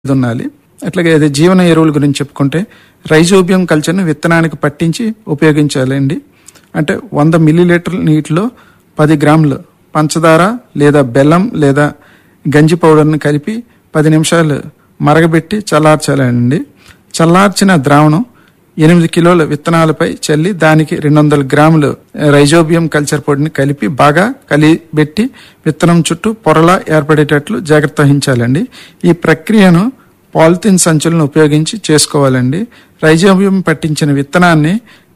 దున్నాలి అట్లాగే అదే జీవన ఎరువుల గురించి చెప్పుకుంటే రైజోబియం కల్చర్ను విత్తనానికి పట్టించి ఉపయోగించాలండి అంటే వంద మిల్లీలీటర్ నీటిలో పది గ్రాములు పంచదార లేదా బెల్లం లేదా గంజి పౌడర్ని కలిపి పది నిమిషాలు మరగబెట్టి చల్లార్చాలండి చల్లార్చిన ద్రావణం ఎనిమిది కిలోల విత్తనాలపై చల్లి దానికి రెండు వందల గ్రాములు రైజోబియం కల్చర్ పొడిని కలిపి బాగా కలిపెట్టి విత్తనం చుట్టూ పొరలా ఏర్పడేటట్లు జాగ్రత్త వహించాలండి ఈ ప్రక్రియను పాలిథిన్ సంచులను ఉపయోగించి చేసుకోవాలండి రైజోబియం పట్టించిన విత్తనాన్ని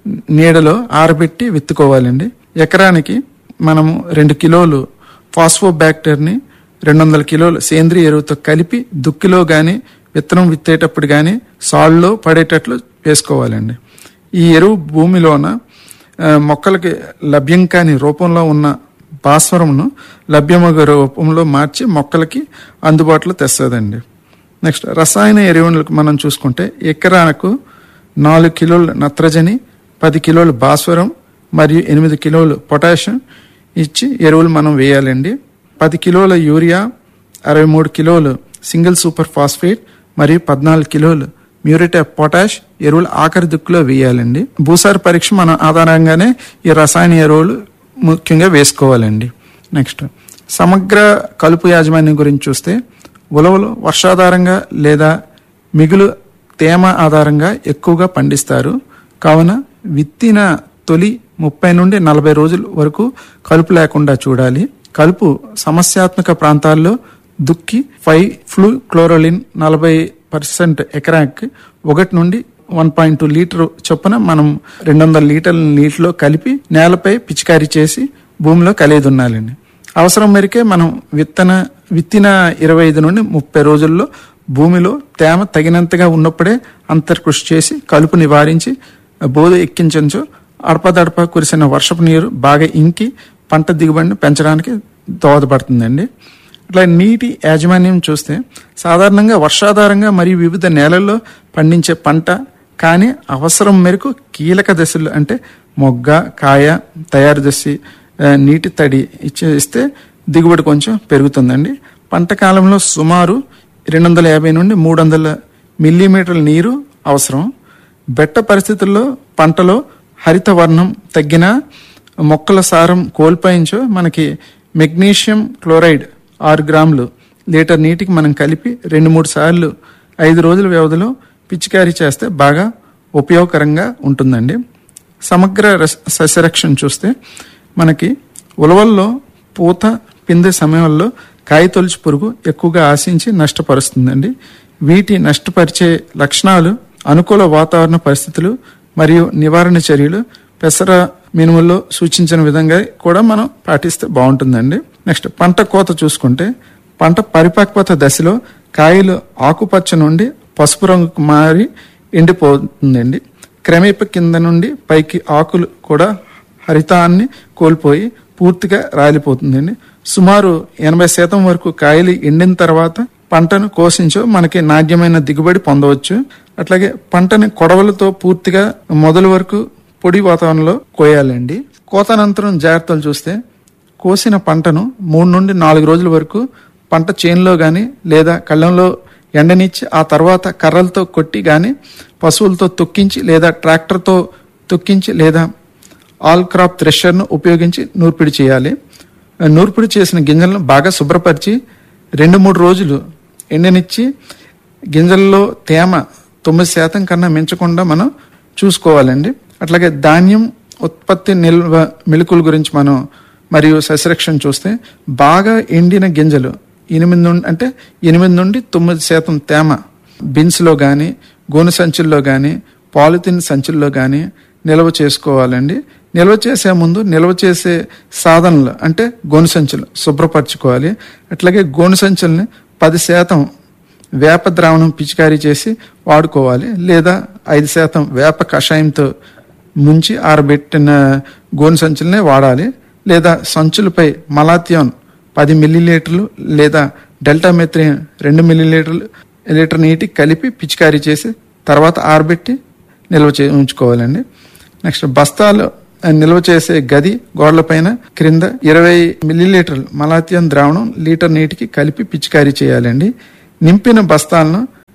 నీడలో ఆరబెట్టి విత్తుకోవాలండి ఎకరానికి మనము రెండు కిలోలు ఫాస్ఫో బ్యాక్టీరియాని రెండు వందల కిలోలు సేంద్రియ ఎరువుతో కలిపి దుక్కిలో గాని విత్తనం విత్తేటప్పుడు గాని సాల్లో పడేటట్లు వేసుకోవాలండి ఈ ఎరువు భూమిలోన ఆ, మొక్కలకి లభ్యం కాని రూపంలో ఉన్న భాస్వరంను లభ్యమగు రూపంలో మార్చి మొక్కలకి అందుబాటులో తెస్తుందండి నెక్స్ట్ రసాయన ఎరువులకు మనం చూసుకుంటే ఎకరాకు నాలుగు కిలోల నత్రజని పది కిలోలు భాస్వరం మరియు ఎనిమిది కిలోలు పొటాషియం ఇచ్చి ఎరువులు మనం వేయాలండి పది కిలోల యూరియా అరవై మూడు కిలోలు సింగిల్ సూపర్ ఫాస్ఫేట్ మరియు పద్నాలుగు కిలోలు మ్యూరేట్ ఆఫ్ పొటాష్ ఎరువులు ఆఖరి దిక్కులో వేయాలండి భూసార పరీక్ష మన ఆధారంగానే ఈ రసాయన ఎరువులు ముఖ్యంగా వేసుకోవాలండి నెక్స్ట్ సమగ్ర కలుపు యాజమాన్యం గురించి చూస్తే ఉలవలు వర్షాధారంగా లేదా మిగులు తేమ ఆధారంగా ఎక్కువగా పండిస్తారు కావున విత్తిన తొలి ముప్పై నుండి నలభై రోజుల వరకు కలుపు లేకుండా చూడాలి కలుపు సమస్యాత్మక ప్రాంతాల్లో దుక్కి ఫైవ్ ఫ్లూ క్లోరోలిన్ నలభై పర్సెంట్ ఎకరాకి ఒకటి నుండి వన్ పాయింట్ టూ లీటర్ చొప్పున మనం రెండు వందల లీటర్ల నీటిలో కలిపి నేలపై పిచికారీ చేసి భూమిలో కలిదున్నాలండి అవసరం మేరకే మనం విత్తన విత్తిన ఇరవై ఐదు నుండి ముప్పై రోజుల్లో భూమిలో తేమ తగినంతగా ఉన్నప్పుడే అంతర్కృషి చేసి కలుపు నివారించి బోధ ఎక్కించవచ్చు అడపదడప కురిసిన వర్షపు నీరు బాగా ఇంకి పంట దిగుబడిని పెంచడానికి దోహదపడుతుందండి అట్లా నీటి యాజమాన్యం చూస్తే సాధారణంగా వర్షాధారంగా మరియు వివిధ నేలల్లో పండించే పంట కానీ అవసరం మేరకు కీలక దశలు అంటే మొగ్గ కాయ తయారు దశ ఆ, నీటి తడి ఇచ్చే ఇస్తే దిగుబడి కొంచెం పెరుగుతుందండి పంట కాలంలో సుమారు రెండు వందల యాభై నుండి మూడు వందల మిల్లీమీటర్ల నీరు అవసరం బెట్ట పరిస్థితుల్లో పంటలో హరిత వర్ణం తగ్గిన మొక్కల సారం కోల్పోయించో మనకి మెగ్నీషియం క్లోరైడ్ ఆరు గ్రాములు లీటర్ నీటికి మనం కలిపి రెండు మూడు సార్లు ఐదు రోజుల వ్యవధిలో పిచికారీ చేస్తే బాగా ఉపయోగకరంగా ఉంటుందండి సమగ్ర రస- సస్యరక్షణ చూస్తే మనకి ఉలవల్లో పూత పిందె సమయంలో కాయ తొలిచి పురుగు ఎక్కువగా ఆశించి నష్టపరుస్తుందండి వీటి నష్టపరిచే లక్షణాలు అనుకూల వాతావరణ పరిస్థితులు మరియు నివారణ చర్యలు పెసర మినుముల్లో సూచించిన విధంగా కూడా మనం పాటిస్తే బాగుంటుందండి నెక్స్ట్ పంట కోత చూసుకుంటే పంట పరిపక్వత దశలో కాయలు ఆకుపచ్చ నుండి పసుపు రంగుకు మారి ఎండిపోతుందండి క్రమేప కింద నుండి పైకి ఆకులు కూడా హరితాన్ని కోల్పోయి పూర్తిగా రాలిపోతుందండి సుమారు ఎనభై శాతం వరకు కాయలు ఎండిన తర్వాత పంటను కోసించో మనకి నాణ్యమైన దిగుబడి పొందవచ్చు అట్లాగే పంటని కొడవలతో పూర్తిగా మొదలు వరకు పొడి వాతావరణంలో కోయాలండి కోతానంతరం జాగ్రత్తలు చూస్తే కోసిన పంటను మూడు నుండి నాలుగు రోజుల వరకు పంట చేనులో గాని లేదా కళ్ళంలో ఎండనిచ్చి ఆ తర్వాత కర్రలతో కొట్టి గాని పశువులతో తొక్కించి లేదా ట్రాక్టర్తో తొక్కించి లేదా ఆల్ క్రాప్ థ్రెషర్ను ఉపయోగించి నూర్పిడి చేయాలి నూర్పిడి చేసిన గింజలను బాగా శుభ్రపరిచి రెండు మూడు రోజులు ఎండనిచ్చి గింజల్లో తేమ తొమ్మిది శాతం కన్నా మించకుండా మనం చూసుకోవాలండి అట్లాగే ధాన్యం ఉత్పత్తి నిల్వ మెళుకుల గురించి మనం మరియు సస్యరక్షణ చూస్తే బాగా ఎండిన గింజలు ఎనిమిది నుండి అంటే ఎనిమిది నుండి తొమ్మిది శాతం తేమ బిన్స్లో కానీ గోను సంచుల్లో కానీ పాలిథిన్ సంచుల్లో కానీ నిల్వ చేసుకోవాలండి నిల్వ చేసే ముందు నిల్వ చేసే సాధనలు అంటే గోను సంచులు శుభ్రపరచుకోవాలి అట్లాగే గోను సంచుల్ని పది శాతం వేప ద్రావణం పిచికారీ చేసి వాడుకోవాలి లేదా ఐదు శాతం వేప కషాయంతో ముంచి ఆరబెట్టిన గోను సంచులనే వాడాలి లేదా సంచులపై మలాథియాన్ పది మిల్లీలీటర్లు లేదా డెల్టా మెత్రిన్ రెండు మిల్లీలీటర్లు లీటర్ నీటి కలిపి పిచికారీ చేసి తర్వాత ఆరబెట్టి నిల్వ చే ఉంచుకోవాలండి నెక్స్ట్ బస్తాలు ఆ, నిల్వ చేసే గది గోడలపైన క్రింద ఇరవై మిల్లీలీటర్లు మలాథియాన్ ద్రావణం లీటర్ నీటికి కలిపి పిచికారీ చేయాలండి నింపిన బస్తాలను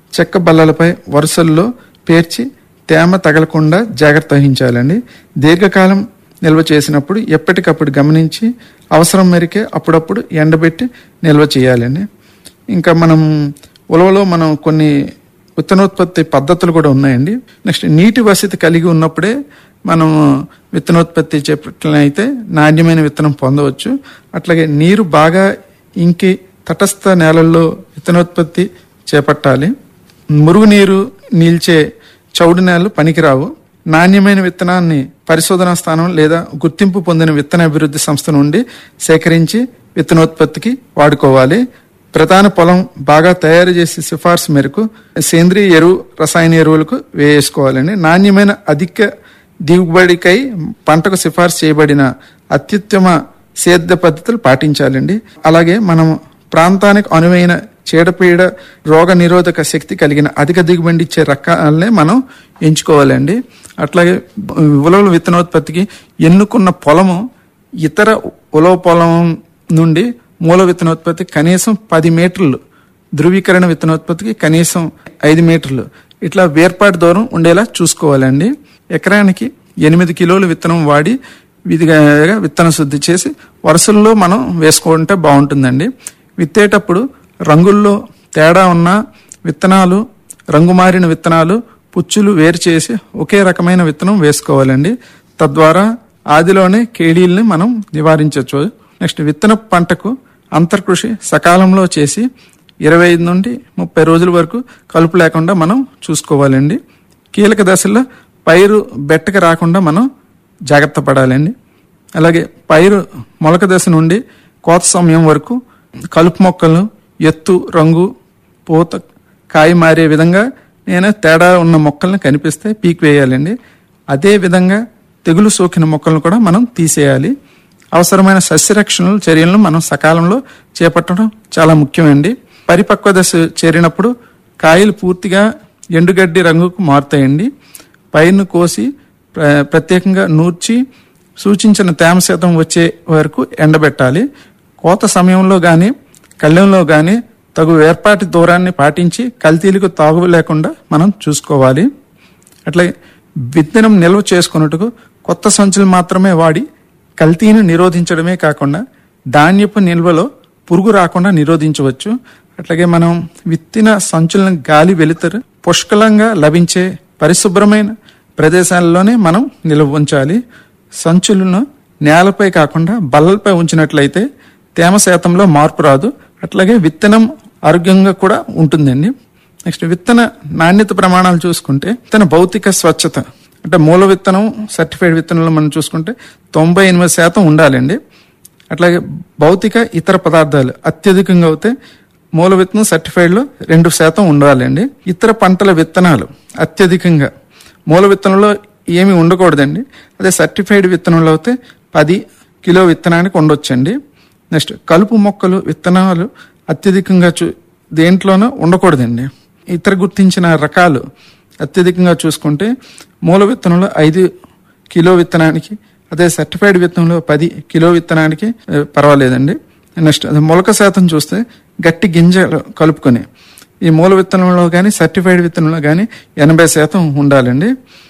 చెక్క బల్లలపై వరుసల్లో పేర్చి తేమ తగలకుండా జాగ్రత్త వహించాలండి దీర్ఘకాలం నిల్వ చేసినప్పుడు ఎప్పటికప్పుడు గమనించి అవసరం మేరకే అప్పుడప్పుడు ఎండబెట్టి నిల్వ చేయాలండి ఇంకా మనం ఉలవలో మనం కొన్ని విత్తనోత్పత్తి పద్ధతులు కూడా ఉన్నాయండి నెక్స్ట్ నీటి వసతి కలిగి ఉన్నప్పుడే మనం విత్తనోత్పత్తి చేపట్టినైతే నాణ్యమైన విత్తనం పొందవచ్చు అట్లాగే నీరు బాగా ఇంకి తటస్థ నేలల్లో విత్తనోత్పత్తి చేపట్టాలి మురుగునీరు నిల్చే చౌడు నేలలు పనికిరావు నాణ్యమైన విత్తనాన్ని పరిశోధనా స్థానం లేదా గుర్తింపు పొందిన విత్తన అభివృద్ధి సంస్థ నుండి సేకరించి విత్తనోత్పత్తికి వాడుకోవాలి ప్రధాన పొలం బాగా తయారు చేసి సిఫార్సు మేరకు సేంద్రియ ఎరువు రసాయన ఎరువులకు వేసుకోవాలండి నాణ్యమైన అధిక దిగుబడికై పంటకు సిఫార్సు చేయబడిన అత్యుత్తమ సేద్య పద్ధతులు పాటించాలండి అలాగే మనం ప్రాంతానికి అనువైన చీడపీడ రోగ నిరోధక శక్తి కలిగిన అధిక దిగుబడి ఇచ్చే రకాలనే మనం ఎంచుకోవాలండి అట్లాగే ఉలవల విత్తనోత్పత్తికి ఎన్నుకున్న పొలము ఇతర ఉలవ పొలం నుండి మూల విత్తనోత్పత్తి కనీసం పది మీటర్లు ధృవీకరణ విత్తనోత్పత్తికి కనీసం ఐదు మీటర్లు ఇట్లా వేర్పాటు దూరం ఉండేలా చూసుకోవాలండి ఎకరానికి ఎనిమిది కిలోలు విత్తనం వాడి విధిగా విత్తన శుద్ధి చేసి వరుసల్లో మనం వేసుకుంటే బాగుంటుందండి విత్తేటప్పుడు రంగుల్లో తేడా ఉన్న విత్తనాలు రంగు మారిన విత్తనాలు పుచ్చులు వేరు చేసి ఒకే రకమైన విత్తనం వేసుకోవాలండి తద్వారా ఆదిలోనే కేడీల్ని మనం నివారించవచ్చు నెక్స్ట్ విత్తన పంటకు అంతర్కృషి సకాలంలో చేసి ఇరవై ఐదు నుండి ముప్పై రోజుల వరకు కలుపు లేకుండా మనం చూసుకోవాలండి కీలక దశల్లో పైరు బెట్టక రాకుండా మనం జాగ్రత్త పడాలండి అలాగే పైరు మొలక దశ నుండి కోత సమయం వరకు కలుపు మొక్కలు ఎత్తు రంగు పూత కాయ మారే విధంగా నేను తేడా ఉన్న మొక్కల్ని కనిపిస్తే పీక్ వేయాలండి అదే విధంగా తెగులు సోకిన మొక్కలను కూడా మనం తీసేయాలి అవసరమైన సస్యరక్షణ చర్యలను మనం సకాలంలో చేపట్టడం చాలా ముఖ్యమండి పరిపక్వ దశ చేరినప్పుడు కాయలు పూర్తిగా ఎండుగడ్డి రంగుకు మారుతాయండి పైరును కోసి ప్ర- ప్రత్యేకంగా నూర్చి సూచించిన తేమ శాతం వచ్చే వరకు ఎండబెట్టాలి కోత సమయంలో గాని కళ్ళెంలో గాని తగు ఏర్పాటి దూరాన్ని పాటించి కల్తీలకు తాగు లేకుండా మనం చూసుకోవాలి అట్లాగే విత్తనం నిల్వ చేసుకున్నట్టుకు కొత్త సంచులు మాత్రమే వాడి కల్తీని నిరోధించడమే కాకుండా ధాన్యపు నిల్వలో పురుగు రాకుండా నిరోధించవచ్చు అట్లాగే మనం విత్తిన సంచులను గాలి వెలుతురు పుష్కలంగా లభించే పరిశుభ్రమైన ప్రదేశాల్లోనే మనం నిల్వ ఉంచాలి సంచులను నేలపై కాకుండా బల్లలపై ఉంచినట్లయితే తేమ శాతంలో మార్పు రాదు అట్లాగే విత్తనం ఆరోగ్యంగా కూడా ఉంటుందండి నెక్స్ట్ విత్తన నాణ్యత ప్రమాణాలు చూసుకుంటే విత్తన భౌతిక స్వచ్ఛత అంటే మూల విత్తనం సర్టిఫైడ్ విత్తనంలో మనం చూసుకుంటే తొంభై ఎనిమిది శాతం ఉండాలండి అట్లాగే భౌతిక ఇతర పదార్థాలు అత్యధికంగా అవుతే మూల విత్తనం సర్టిఫైడ్ లో రెండు శాతం ఉండాలండి ఇతర పంటల విత్తనాలు అత్యధికంగా మూల విత్తనంలో ఏమి ఉండకూడదండి అదే సర్టిఫైడ్ విత్తనంలో అయితే పది కిలో విత్తనానికి ఉండొచ్చండి నెక్స్ట్ కలుపు మొక్కలు విత్తనాలు అత్యధికంగా చూ దేంట్లోనూ ఉండకూడదండి ఇతర గుర్తించిన రకాలు అత్యధికంగా చూసుకుంటే మూల విత్తనంలో ఐదు కిలో విత్తనానికి అదే సర్టిఫైడ్ విత్తనంలో పది కిలో విత్తనానికి ఆ, పర్వాలేదండి నెక్స్ట్ అదే మొలక శాతం చూస్తే గట్టి గింజలు కలుపుకొని ఈ మూల విత్తనంలో కానీ సర్టిఫైడ్ విత్తనంలో కానీ ఎనభై శాతం ఉండాలండి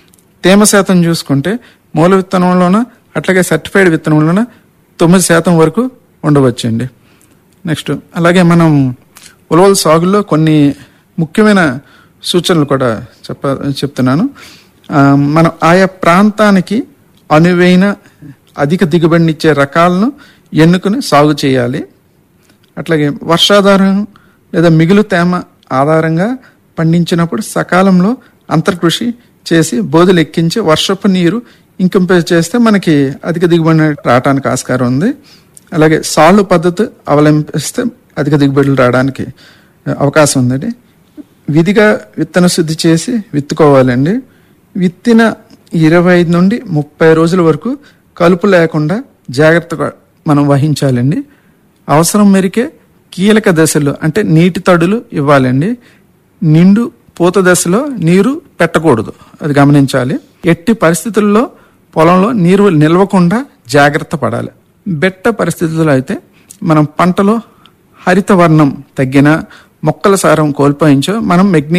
తేమ శాతం చూసుకుంటే మూల విత్తనంలోన అట్లాగే సర్టిఫైడ్ విత్తనంలోన తొమ్మిది శాతం వరకు ఉండవచ్చండి నెక్స్ట్ అలాగే మనం ఉలవల సాగులో కొన్ని ముఖ్యమైన సూచనలు కూడా చెప్ప చెప్తున్నాను ఆ, మనం ఆయా ప్రాంతానికి అనువైన అధిక దిగుబడినిచ్చే రకాలను ఎన్నుకుని సాగు చేయాలి అట్లాగే వర్షాధారం లేదా మిగులు తేమ ఆధారంగా పండించినప్పుడు సకాలంలో అంతర్కృషి చేసి బోధులు ఎక్కించి వర్షపు నీరు ఇంకింప చేస్తే మనకి అధిక దిగుబడి రావడానికి ఆస్కారం ఉంది అలాగే సాళ్ళు పద్ధతి అవలంబిస్తే అధిక దిగుబడులు రావడానికి అవకాశం ఉందండి విధిగా విత్తన శుద్ధి చేసి విత్తుకోవాలండి విత్తిన ఇరవై ఐదు నుండి ముప్పై రోజుల వరకు కలుపు లేకుండా జాగ్రత్తగా మనం వహించాలండి అవసరం మేరకే కీలక దశలు అంటే నీటి తడులు ఇవ్వాలండి నిండు పూత దశలో నీరు పెట్టకూడదు అది గమనించాలి ఎట్టి పరిస్థితుల్లో పొలంలో నీరు నిల్వకుండా జాగ్రత్త పడాలి బెట్ట పరిస్థితుల్లో అయితే మనం పంటలో హరిత వర్ణం తగ్గిన మొక్కల సారం కోల్పోయించో మనం మెగ్నీ